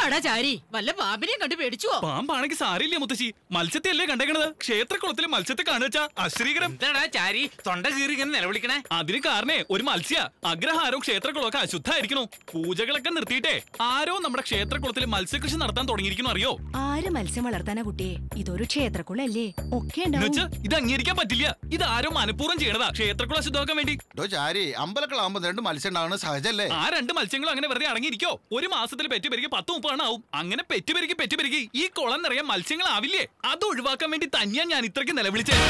എന്താടാ ചാരി വല്ല പാമ്പിനെയും കണ്ടു പേടിച്ചുവോ പാമ്പാണെങ്കിൽ സാരില്ല മുത്തശ്ശി മത്സ്യത്തെ അല്ലേ കണ്ടേക്കണത് ക്ഷേത്രക്കുളത്തിൽ മത്സ്യത്തെ കാണുവച്ചാ അശ്രീകരം എന്താടാ ചാരി തൊണ്ട കീറി ഇങ്ങനെ നിലവിളിക്കണേ അതിന് കാരണേ ഒരു മത്സ്യ അഗ്രഹാരവും ക്ഷേത്രക്കുളമൊക്കെ അശുദ്ധായിരിക്കണു പൂജകളൊക്കെ നിർത്തിയിട്ടേ ആരോ നമ്മുടെ ക്ഷേത്രക്കുളത്തിൽ മത്സ്യകൃഷി നടത്താൻ തുടങ്ങിയിരിക്കുന്നു അറിയോ ആര് മത്സ്യം വളർത്താനാ കുട്ടിയെ ഇതൊരു ക്ഷേത്രക്കുളല്ലേ ഒക്കെ എന്നുവെച്ച് ഉണ്ടാവും ഇത് അംഗീകരിക്കാൻ പറ്റില്ല ഇത് ആരോ മനഃപൂർവ്വം ചെയ്യണതാ ക്ഷേത്രക്കുളം അശുദ്ധമാക്കാൻ വേണ്ടി ഡോ ചാരി അമ്പലക്കളാകുമ്പോ രണ്ട് മത്സ്യം ഉണ്ടാകുന്നത് സഹജല്ലേ ആ രണ്ട് മത്സ്യങ്ങളും അങ്ങനെ വെറുതെ അടങ്ങിയിരിക്കോ ഒരു മാസത്തിൽ പെറ്റുപെരുകി പത്ത് മുപ്പതെണ്ണം ആവും അങ്ങനെ പെറ്റുപെരുകി പെറ്റുപെരുകി ഈ കുളം നിറയെ മത്സ്യങ്ങളാവില്ലേ അത് ഒഴിവാക്കാൻ വേണ്ടി തന്നെയാ ഞാൻ ഇത്രയ്ക്ക് നിലവിളിച്ചേ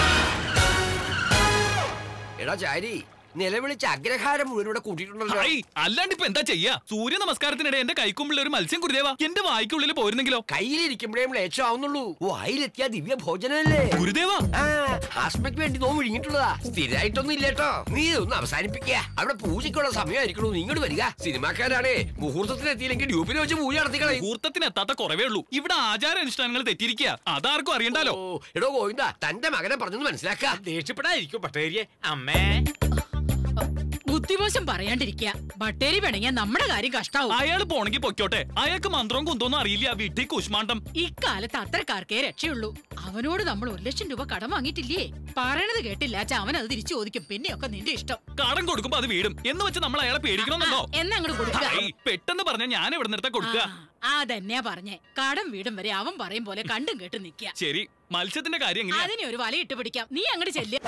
എടാ ചാരി നിലവിളിച്ച അഗ്രഹാരം മുഴുവൻ ഇവിടെ കൂട്ടിയിട്ടുണ്ടല്ലോ ഹായ് അല്ലാണ്ട് ഇപ്പൊ എന്താ ചെയ്യാ സൂര്യ നമസ്കാരത്തിനിടെ എന്റെ കൈക്കുമ്പിളിൽ ഒരു മത്സ്യം കുരുദേവ എന്റെ വായ്ക്കുള്ളിൽ പോയിരുന്നെങ്കിലോ കയ്യിലിരിക്കുമ്പോഴേ മ്ലേച്ഛമാവുന്നുള്ളൂ വായിലെത്തിയ ദിവ്യ ഭോജനമല്ലേ ഗുരുദേവ ആ ആസ്മയ്ക്ക് വേണ്ടി നോ വിഴുങ്ങിട്ടുള്ളതാ സ്ഥിരമായിട്ടൊന്നും ഇല്ലേട്ടോ നീ ഒന്ന് അവസാനിപ്പിക്കുക അവിടെ പൂജയ്ക്കുള്ള സമയമായിരിക്കണു നീ ഇങ്ങോട്ട് വരിക സിനിമാക്കാരാണേ മുഹൂർത്തത്തിന് എത്തിയില്ലെങ്കിൽ ഡ്യൂപ്പിൽ വെച്ച് പൂജ നടത്തിക്കളയും മുഹൂർത്തത്തിന് എത്താത്ത കുറവേ ഉള്ളൂ ഇവിടെ ആചാരാനുഷ്ഠാനങ്ങൾ തെറ്റിയിരിക്കുക അതാർക്കും അറിയണ്ടാലോ ഓ എടോ ഗോവിന്ദ തന്റെ മകനെ പറഞ്ഞൊന്ന് മനസ്സിലാക്ക ദേഷ്യപ്പെടാതിരിക്കും പട്ടേരിയെ അമ്മേ ബുദ്ധിമോശം പറയാണ്ടിരിക്കുക ബട്ടേരി വേണമെങ്കിൽ നമ്മുടെ കാര്യം കഷ്ടാവും അയാൾ പോണെങ്കിൽ പൊയ്ക്കോട്ടെ അയാൾക്ക് മന്ത്രവും കുന്തോന്നും അറിയില്ല വീട്ടിൽ കുഷ്മാണ്ടം ഇക്കാലത്ത് അത്രക്കാർക്കേ രക്ഷയുള്ളൂ അവനോട് നമ്മൾ ഒരു ലക്ഷം രൂപ കടം വാങ്ങിയിട്ടില്ലേ പറയണത് കേട്ടില്ല അച്ഛ അവൻ അത് തിരിച്ചു ചോദിക്കും പിന്നെയൊക്കെ നിന്റെ ഇഷ്ടം കടം കൊടുക്കുമ്പോ അത് വീടും എന്ന് വെച്ച് നമ്മൾ അയാളെ പേടിക്കണമെന്നുണ്ടോ എന്നാ അങ്ങോട്ട് കൊടുക്കുക ഹായ്, പെട്ടെന്ന് പറഞ്ഞ ഞാൻ ഇവിടെ നിർത്താൻ കൊടുക്കുക ആ അതന്നെയാ പറഞ്ഞേ കടം വീടും വരെ അവൻ പറയും പോലെ കണ്ടും കേട്ടും നിക്ക ശരി മത്സ്യത്തിന്റെ കാര്യം എങ്ങനെയാ അതിനെ ഒരു വല ഇട്ട് പിടിക്കാം നീ അങ്ങോട്ട് ചെല്ല്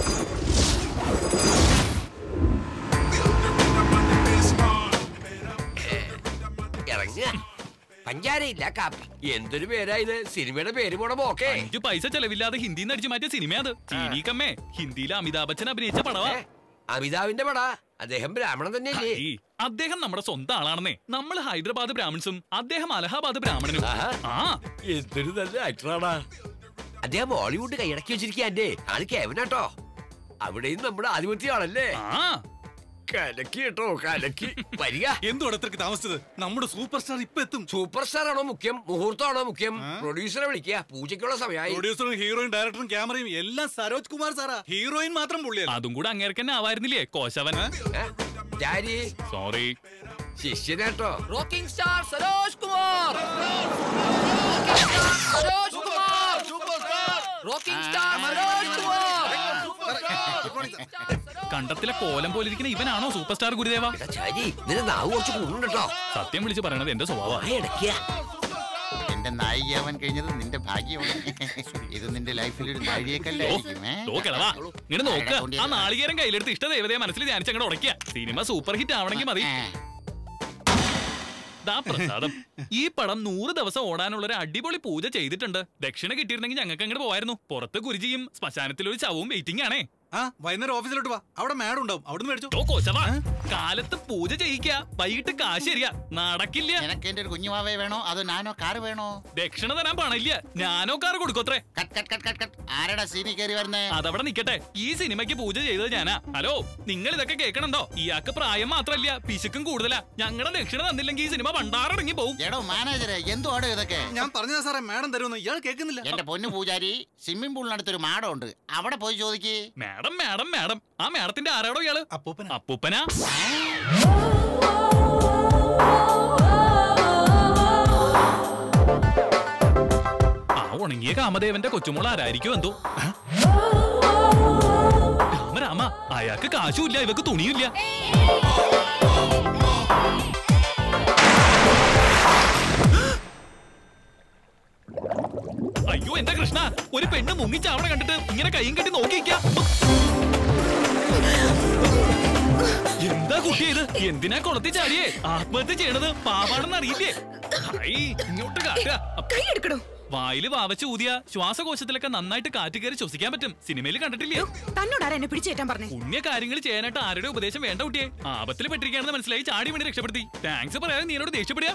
ഇറങ്ങുക പഞ്ചാരയില്ല കാപ്പി എന്തൊരു പേരാ ഇത് സിനിമയുടെ പേര് പോണ പോക്കേ അഞ്ചു പൈസ ചെലവില്ലാതെ ഹിന്ദിന്ന് അടിച്ചു മാറ്റിയ സിനിമ അത് ചീനീക്കമ്മേ ഹിന്ദിയിൽ അമിതാഭ് ബച്ചൻ അഭിനയിച്ച പടവാ ഏ, അമിതാവിന്റെ പടാ അദ്ദേഹം ബ്രാഹ്മണൻ തന്നെയല്ലേ ഈ അദ്ദേഹം നമ്മുടെ സ്വന്തം ആളാണെന്നേ നമ്മൾ ഹൈദരാബാദ് ബ്രാഹ്മിൺസും അദ്ദേഹം അലഹാബാദ് ബ്രാഹ്മണനും ആഹാ. ആ എന്തൊരു നല്ല ആക്ടറാടാ അദ്ദേഹം ബോളിവുഡ് കൈയടക്കി വെച്ചിരിക്കുക എന്റെ ആള് കേവനാട്ടോ അവിടെയും നമ്മുടെ ആധിപത്യമാണല്ലേ ആ കലക്കി കേട്ടോ കലക്കി വരിക എന്തുവാണ് ഇത്രക്ക് താമസിച്ചത് നമ്മുടെ സൂപ്പർ സ്റ്റാർ ഇപ്പൊ എത്തും സൂപ്പർ സ്റ്റാർ ആണോ മുഖ്യം മുഹൂർത്തമാണോ മുഖ്യം പ്രൊഡ്യൂസറെ വിളിക്കുക പൂജയ്ക്കുള്ള സമയമായി പ്രൊഡ്യൂസറും ഹീറോയും ഡയറക്ടറും ക്യാമറയും എല്ലാം സരോജ് കുമാർ സാറാ ഹീറോയിൻ മാത്രം പുള്ളിയല്ല അതും കൂടെ അങ്ങേർക്ക് തന്നെ ആവായിരുന്നില്ലേ കോശവൻ ഏ? ജാരി സോറി ശിഷ്യനാട്ടോ rocking star Saroj Kumar Saroj Kumar rocking star Saroj Kumar കണ്ടത്തിലെ കോലം പോലിരിക്കുന്ന ഇവനാണോ സൂപ്പർ സ്റ്റാർ ഗുരുദേവ എടാ ചാരി നിന്റെ നാവ് കുറച്ച് കൂടുന്നുണ്ടോ സത്യം വിളിച്ച് പറയണത് എന്റെ സ്വഭാവ അടക്കിയ എന്റെ നായികയാവാൻ കഴിഞ്ഞത് നിന്റെ ഭാഗ്യമാണ് ഇത് നിന്റെ ലൈഫിൽ ഒരു നാഴികക്കല്ലായിരിക്കും ഏ? നോക്കണവാ ഇങ്ങനെ നോക്ക ആ നാളികേരം കയ്യിലെടുത്ത് ഇഷ്ട ദേവതയെ മനസ്സിൽ ധ്യാനിച്ച് അങ്ങോട്ട് ഉടക്കുക സിനിമ സൂപ്പർ ഹിറ്റ് ആവണമെങ്കിൽ മതി ഏ. ദാ പ്രസാദം ഈ പടം നൂറ് ദിവസം ഓടാനുള്ള ഒരു അടിപൊളി പൂജ ചെയ്തിട്ടുണ്ട് ദക്ഷിണ കിട്ടിയിരുന്നെങ്കിൽ ഞങ്ങൾക്ക് അങ്ങോട്ട് പോവായിരുന്നു പുറത്ത് ഗുരുജിയും ശ്മശാനത്തിൽ ഒരു ചവവും വെയിറ്റിംഗ് ആണേ ആ വൈകുന്നേരം ഓഫീസിലോട്ട് വാ അവിടെ മാഡം ഉണ്ടാവും അവിടുന്ന് മേടിച്ചോ ഓ കോശവാ കാലത്ത് പൂജ ചെയ്യിക്ക വൈകിട്ട് കാശ് തരിക നടക്കില്ല നിനക്ക് എന്റെ ഒരു കുഞ്ഞുമാവേ വേണോ അതോ നാനോ കാറ് വേണോ ദക്ഷിണ തരാൻ പണില്ല ഞാനോ കാർ കൊടുക്കത്രേ cut cut cut cut cut ആരടാ സീനി കയറി വരുന്നേ അതവിടെ നിക്കട്ടെ ഈ സിനിമയ്ക്ക് പൂജ ചെയ്തത് ഞാനാ ഹലോ നിങ്ങൾ ഇതൊക്കെ കേൾക്കണുണ്ടോ ഇയാൾക്ക് പ്രായം മാത്രല്ല പിശുക്കും കൂടുതലാ ഞങ്ങളുടെ ദക്ഷിണ തന്നില്ലെങ്കിൽ ഈ സിനിമ പണ്ടാറടങ്ങി പോവും എടോ മാനേജറെ എന്തുവാടോ ഇതൊക്കെ ഞാൻ പറഞ്ഞതാ സാറേ മാഡം തരുമെന്ന് ഇയാൾ കേൾക്കുന്നില്ല എന്റെ പൊന്നു പൂജാരി സ്വിമ്മിംഗ് പൂളിനടുത്തൊരു മാടം ഉണ്ട് അവിടെ പോയി ചോദിക്കേ മാഡം മാഡം മാഡം ആ മാഡത്തിന്റെ ആരാടോ ഇയാള് അപ്പൂപ്പന അപ്പൂപ്പനാ ആ ഉണങ്ങിയ കാമദേവന്റെ കൊച്ചുമോൾ ആരായിരിക്കും എന്തോ രാമ രാമ അയാൾക്ക് കാശുമില്ല ഇവക്ക് തുണിയില്ല അയ്യോ എന്റെ കൃഷ്ണ ഒരു പെണ്ണ് മുങ്ങിച്ചാവണ കണ്ടിട്ട് ഇങ്ങനെ കൈയും കെട്ടി നോക്കിയിരിക്കാം എന്താ കുട്ടി ഇത് എന്തിനാ കൊളത്തി ചാടിയേ ആത്മഹത്യ ചെയ്യണത് പാവാണെന്ന് അറിയില്ലേ ഹൈ, ഇങ്ങോട്ട് കാട്ടുക കൈയെടുക്കണോ വായില് വാവച്ച് ഊതിയ ശ്വാസകോശത്തിലൊക്കെ നന്നായിട്ട് കാറ്റ് കയറി ശ്വസിക്കാൻ പറ്റും സിനിമയിൽ കണ്ടിട്ടില്ലേ തന്നോടാരാ എന്നെ പിടിച്ചേറ്റാൻ പറഞ്ഞേ പുണ്യ കാര്യങ്ങൾ ചെയ്യാനായിട്ട് ആരുടെ ഉപദേശം വേണ്ട കുട്ടിയെ ആപത്തിൽ പെട്ടിരിക്കുകയാണെന്ന് മനസ്സിലായി ചാടി വേണ്ടി രക്ഷപ്പെടുത്തി താങ്ക്സ് പറയാതെ നീ എന്നോട് ദേഷ്യപ്പെടുക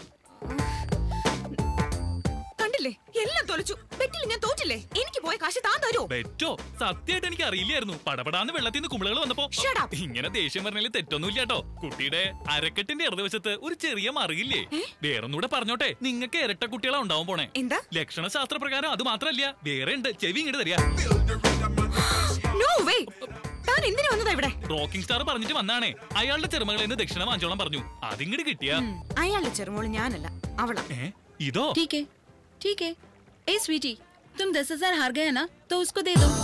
കണ്ടില്ലേ എല്ലാം തൊലച്ചു പെറ്റില്ല ഞാൻ തോറ്റില്ലേ എനിക്ക് പോയ കാശ് താൻ തരുമോ ബെറ്റോ സത്യമായിട്ട് എനിക്ക് അറിയില്ലായിരുന്നു പടപടാന്ന് വെള്ളത്തിൽ നിന്ന് കുമിളകൾ വന്നപ്പോ Shut up. ഇങ്ങനെ ദേഷ്യം പറഞ്ഞാൽ തെറ്റൊന്നുമില്ല കേട്ടോ കുട്ടിയുടെ അരക്കെട്ടിന്റെ ഇടതുവശത്ത് ഒരു ചെറിയ മറിയില്ലേ വേറൊന്നുകൂടെ പറഞ്ഞോട്ടെ നിങ്ങൾക്ക് ഇരട്ട കുട്ടികളാ ഉണ്ടാവും പോണേ എന്താ ലക്ഷണശാസ്ത്ര പ്രകാരം അത് മാത്രല്ല വേറെ ഉണ്ട് ചെവി ഇങ്ങോട്ട് തരിക നോ വേ താൻ എന്തിനു വന്നതാ ഇവിടെ റോക്കിംഗ് സ്റ്റാർ പറഞ്ഞിട്ട് വന്നാണേ അയാളുടെ ചെറുമകളിൽ നിന്ന് ദക്ഷിണ വാങ്ങിച്ചോളാൻ പറഞ്ഞു അതിങ്ങോട്ട് കിട്ടിയ ഉം, അയാളുടെ ചെറുമോള് ഞാനല്ല അവളാ ഏ ഇതോ ठीक है ठीक है ए स्वीटी तुम दस हजार हार गए ना तो उसको दे दो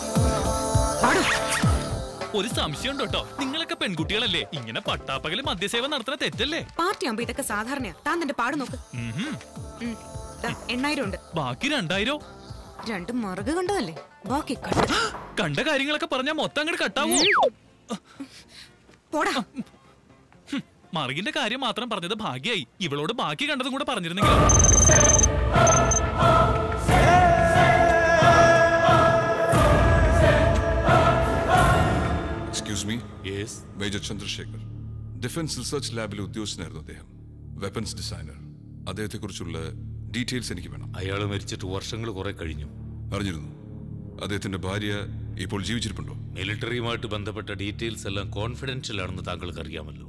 ഒരു സംശയം കേട്ടോ നിങ്ങളൊക്കെ പെൺകുട്ടികളല്ലേ ഇങ്ങനെ പട്ടാപ്പകല് മദ്യസേവ നടത്തുന്ന തെറ്റല്ലേ പാർട്ടി ആകുമ്പോ ഇതൊക്കെ സാധാരണയാ താൻ തന്റെ പാട് നോക്ക് ഉംഹും. ഉം. ദാ, എണ്ണായിരം ഉണ്ട് ബാക്കി രണ്ടായിരോ രണ്ട് മറുക കണ്ടതല്ലേ ബാക്കി കണ്ടത് കണ്ട കാര്യങ്ങളൊക്കെ പറഞ്ഞാ മൊത്തം അങ്ങോട്ട് കട്ടാവോ പോടാ മറുകിന്റെ കാര്യം മാത്രം പറഞ്ഞത് ഭാഗ്യായി ഇവളോട് ബാക്കി കണ്ടതും കൂടെ പറഞ്ഞിരുന്നെങ്കിലോ excuse me yes major Chandrasekhar defence research ലാബിലെ ഉദ്യോഗസ്ഥനായിരുന്നു അദ്ദേഹം വെപ്പൺസ് ഡിസൈനർ അദ്ദേഹത്തെക്കുറിച്ചുള്ള ഡീറ്റെയിൽസ് എനിക്ക് വേണം അയാൾ മരിച്ചിട്ട് വർഷങ്ങൾ കുറെ കഴിഞ്ഞു അറിഞ്ഞിരുന്നു അദ്ദേഹത്തിന്റെ ഭാര്യ ഇപ്പോൾ ജീവിച്ചിരിപ്പുണ്ടോ മിലിറ്ററിയുമായിട്ട് ബന്ധപ്പെട്ട ഡീറ്റെയിൽസ് എല്ലാം കോൺഫിഡൻഷ്യൽ ആണെന്ന് താങ്കൾക്ക് അറിയാമല്ലോ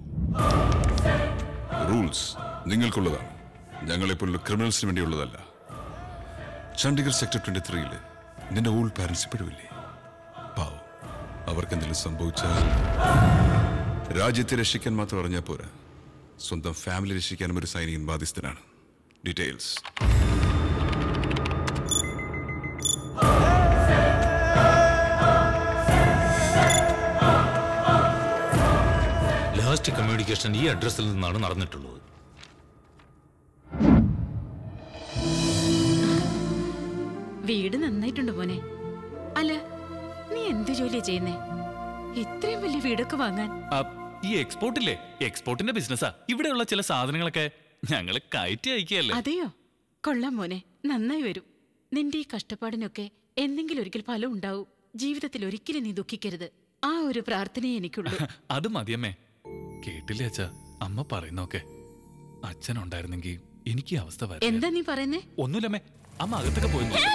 റൂൾസ് നിങ്ങൾക്കുള്ളതാണ് ഞങ്ങളെപ്പോലുള്ള ക്രിമിനൽസിന് വേണ്ടിയുള്ളതല്ല ചണ്ഡീഗഡ് സെക്ടർ ട്വന്റി ത്രീയില് നിന്റെ ഓൾഡ് പാരന്റ്സ് ഇപ്പോഴുമില്ലേ പാവം അവർക്ക് എന്തെങ്കിലും സംഭവിച്ചാൽ രാജ്യത്തെ രക്ഷിക്കാൻ മാത്രം അറിഞ്ഞാൽ പോരാ സ്വന്തം ഫാമിലി രക്ഷിക്കാനും ഒരു സൈനികൻ ബാധ്യസ്ഥനാണ് ഡീറ്റെയിൽസ് ലാസ്റ്റ് കമ്മ്യൂണിക്കേഷൻ ഈ അഡ്രസ്സിൽ നിന്നാണ് നടന്നിട്ടുള്ളത് വീട് നന്നായിട്ടുണ്ട് മോനെ അല്ല നീ എന്ത് ജോലിയാ ചെയ്യുന്നേ ഇത്രയും വലിയ വീടൊക്കെ വാങ്ങാൻ ആ, ഈ എക്സ്പോർട്ടില്ലേ എക്സ്പോർട്ടിന്റെ ബിസിനസ്സാ ഇവിടെയുള്ള ചില സാധനങ്ങളൊക്കെ ഞങ്ങള് കയറ്റി അയക്കുകയല്ലേ അതെയോ കൊള്ളാം മോനെ നന്നായി വരും നിന്റെ ഈ കഷ്ടപ്പാടിനൊക്കെ എന്തെങ്കിലും ഒരിക്കൽ ഫലം ഉണ്ടാവും ജീവിതത്തിൽ ഒരിക്കലും നീ ദുഃഖിക്കരുത് ആ ഒരു പ്രാർത്ഥനയെ എനിക്കുള്ളൂ അത് മതിയമ്മേ കേട്ടില്ലേ അച്ഛാ അമ്മ പറയുന്നൊക്കെ അച്ഛൻ ഉണ്ടായിരുന്നെങ്കിൽ എനിക്ക് ഈ അവസ്ഥ വരും എന്താ നീ പറയുന്നേ ഒന്നുമില്ലമ്മേ അമ്മ അകത്തൊക്കെ പോയി നോക്ക്.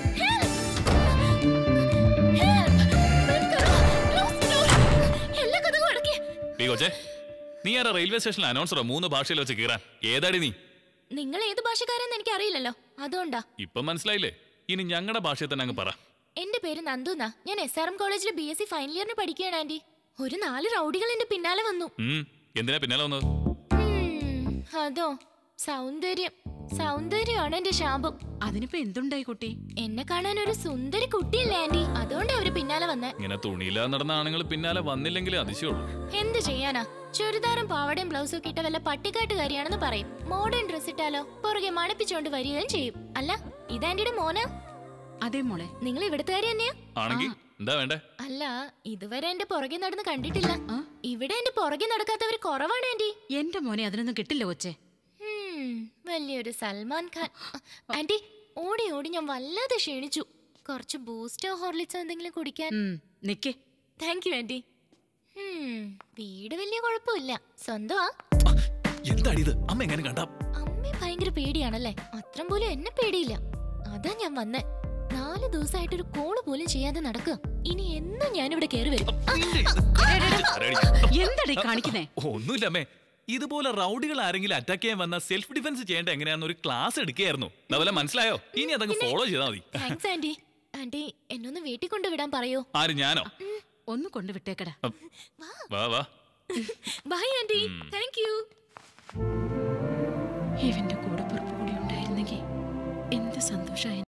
ഡീ കൊച്ചേ നീ ആരാ റെയിൽവേ സ്റ്റേഷനിൽ അനൗൺസറോ മൂന്ന് ഭാഷയിൽ വെച്ച് കീറാൻ ഏതാടി നീ നിങ്ങൾ ഏത് ഭാഷക്കാരെന്ന് എനിക്ക് അറിയില്ലല്ലോ അതുകൊണ്ടാ ഇപ്പം മനസ്സിലായില്ലേ ഇനി ഞങ്ങളുടെ ഭാഷയിൽ തന്നെ അങ്ങ് പറ എന്റെ പേര് നന്ദുന്നാ ഞാൻ എസ് ആർ എം കോളേജിൽ ബി എസ് സി ഫൈനൽ ഇയറിന് പഠിക്കുകയാണ് ആന്റി ഒരു നാല് റൗഡികൾ എന്റെ പിന്നാലെ വന്നു ഉം, എന്തിനാ പിന്നാലെ വന്നത് ഉം, അതോ സൗന്ദര്യം സൗന്ദര്യമാണ് എന്റെ ശാപം അതിനിപ്പോ എന്തുണ്ടായി കുട്ടി എന്നെ കാണാൻ ഒരു സുന്ദരി കുട്ടിയല്ലേ ആന്റി അതുകൊണ്ടാ അവര് പിന്നാലെ വന്നേ ഇങ്ങനെ തുണിയില്ലാതെ നടന്ന ആണുങ്ങൾ പിന്നാലെ വന്നില്ലെങ്കിലേ അതിശയുള്ളൂ എന്ത് ചെയ്യാനാ ചുരിദാറും പാവടയും ബ്ലൗസും ഒക്കെ ഇട്ട വല്ല പട്ടിക്കാട്ടുകാരിയാണെന്ന് പറയും മോഡേൺ ഡ്രസ് ഇട്ടാലോ പുറകെ മണപ്പിച്ചോണ്ട് വരികയും ചെയ്യും അല്ല ഇതാന്റിയുടെ മോനാ അതെ മോളെ നിങ്ങൾ ഇവിടുത്തുകാരി തന്നെയാ ആണെങ്കി എന്താ വേണ്ടേ അല്ല ഇതുവരെ എന്റെ പുറകെ നടന്ന് കണ്ടിട്ടില്ല ഇവിടെ എന്റെ പുറകെ നടക്കാത്തവര് കുറവാണ് ആന്റി എന്റെ മോനെ അതിനൊന്നും കിട്ടില്ല കൊച്ചേ ഹും, വലിയൊരു സൽമാൻ ഖാൻ ആന്റി ഓടി ഓടി ഞാൻ വല്ലാതെ ക്ഷീണിച്ചു കുറച്ച് ബൂസ്റ്റോ ഹോർലിക്സോ എന്തെങ്കിലും കുടിക്കാൻ ഉം, നിക്ക് താങ്ക് യു ആന്റി ഹും, വീട് വലിയ കുഴപ്പമില്ല സ്വന്തമാ എന്താടി ഇത് അമ്മ എങ്ങനെ കണ്ടാ അമ്മ ഭയങ്കര പേടിയാണല്ലേ അത്രം പോലും എന്നെ പേടിയില്ല അതാ ഞാൻ വന്നേ നാല് ദിവസമായിട്ടൊരു കോള് പോലും ചെയ്യാതെ നടക്കുക ഇനി എന്നും ഞാനിവിടെ കയറി വരും എന്താടീ കാണിക്കുന്നേ ഒന്നുമില്ലമ്മേ ഇതുപോലെ റൗഡികൾ ആരെങ്കിലും അറ്റാക്ക് ചെയ്യാൻ വന്ന സെൽഫ് ഡിഫൻസ് ചെയ്യേണ്ട എങ്ങനെയാന്ന് ഒരു ക്ലാസ് എടുക്കുകയായിരുന്നു അതുപോലെ മനസ്സിലായോ ഇനി അതങ്ങ് ഫോളോ ചെയ്താൽ മതി താങ്ക്സ് ആന്റി ആന്റി എന്നൊന്ന് വീട്ടിൽ കൊണ്ടുവിടാൻ പറയോ ആര് ഞാനോ ഒന്ന് കൊണ്ടുവിട്ടേക്കടാ വാ വാ ബൈ ആന്റി താങ്ക് യു ഇവന്റെ കൂടെ കൂടി ഉണ്ടായിരുന്നെങ്കിൽ എന്ത് സന്തോഷമായി